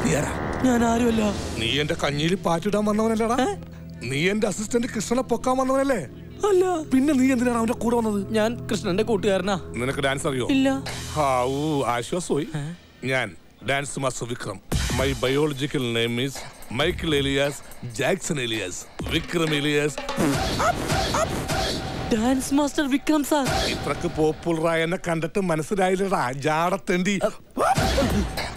നീ ആരാ ഞാൻ ആരുമല്ല നീ എന്റെ കഞ്ഞിയിൽ പാറ്റിടാൻ വന്നവനല്ലടാ നീ എന്റെ അസിസ്റ്റന്റ് കൃഷ്ണനെ പൊക്കാൻ വന്നവനല്ലേ അല്ല പിന്നെ നീ എന്തിനാണ് അവന്റെ കൂടെ വന്നത് ഞാൻ കൃഷ്ണന്റെ കൂട്ടുകാരനാ നിനക്ക് ഡാൻസ് അറിയോ ഇല്ല ഹാവൂ ആശ്വാസമായി ഞാൻ dance master Vikram my biological name is Michael alias Jackson alias Vikram alias dance master Vikram sir ഇത്രക്ക് പോപ്പുലറായ എന്നെ കണ്ടിട്ട് മനസ്സിലായില്ലടാ ജാടത്തേണ്ടി